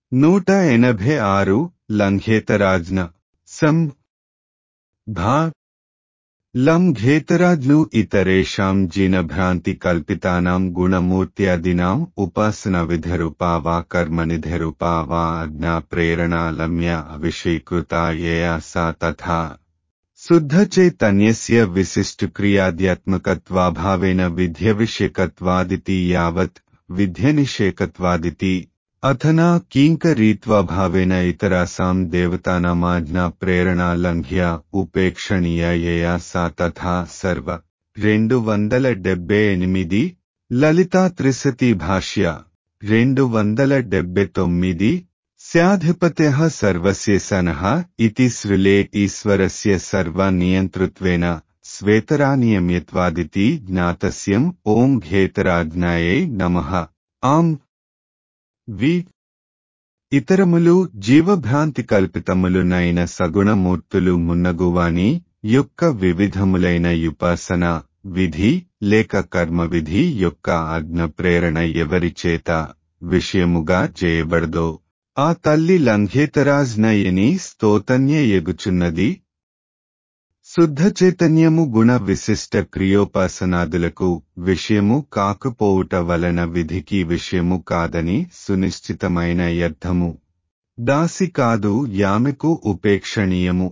నూట ఎనభై ఆరు లంఘేతరాజ్న సం భా లంఘేతరాజ్ను ఇతరేషాం జినభ్రాంతి కల్పితానాం గుణమూర్త్యాదినాం ఉపాసన విధరూపా వా కర్మనిధరూపా వా అజ్ఞా ప్రేరణాలమ్య అవిషీకృతా యయా సా తథా శుద్ధచైతన్యస్య విశిష్టక్రియాద్యాత్మకత్వాభావేన విధ్యవిషేకత్వాదితి యావత్ విధ్యనిషేకత్వాదితి అథనా కింకరీత్వాభావేన ఇతరాసాం దేవతానామాజ్ఞా ప్రేరణా లంఘ్య ఉపేక్షణీయ యయా సా తథా సర్వ రెండు వందల డెబ్బై ఎనిమిది లలితా త్రిశతి భాష్య రెండు వందల డెబ్బై తొమ్మిది స్యాధిపత్య సర్వస్య సనః ఇతి శ్రులే ఈశ్వరస్య సర్వనియంతృత్వేన శ్వేతరానియమ్యత్వాదితి జ్ఞాతస్యం ఓం ఘేతరాజ్ఞాయై నమః ఆం వి ఇతరములు జీవభ్రాంతి కల్పితములునైన సగుణమూర్తులు మున్నగువాని యొక్క వివిధములైన యుపాసన విధి లేక కర్మ విధి యొక్క ఆజ్ఞ ప్రేరణ ఎవరిచేత విషయముగా చేయబడదో ఆ తల్లి లంఘేతరాజ్నయని స్తోతన్య ఎగుచున్నది శుద్ధ చైతన్యము గుణ విశిష్ట క్రియోపాసనాదులకు విషయము కాకపోవుట వలన విధికి విషయము కాదని సునిశ్చితమైన యర్థము దాసి కాదు యామెకు ఉపేక్షణీయము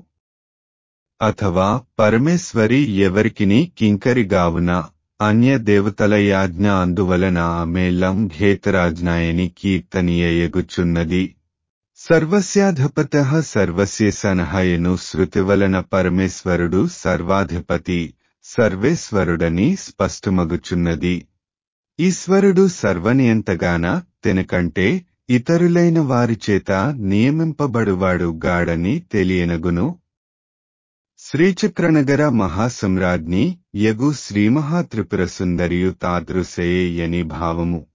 అథవా పరమేశ్వరి ఎవరికిని కింకరిగావున అన్య దేవతల యాజ్ఞ అందువలన ఆమె లంఘేతరాజ్ఞాయని కీర్తనీయ ఎగుచున్నది సర్వస్యాధిపత సర్వస్య సనహయను శృతి వలన పరమేశ్వరుడు సర్వాధిపతి సర్వేశ్వరుడని స్పష్టమగుచున్నది ఈశ్వరుడు సర్వనియంతగాన తెనకంటే ఇతరులైన వారిచేత నియమింపబడువాడు గాడని తెలియనగును శ్రీచక్రనగర మహాసమ్రాజ్ఞి యగు శ్రీమహాత్రిపుర సుందరియు తాదృశయని భావము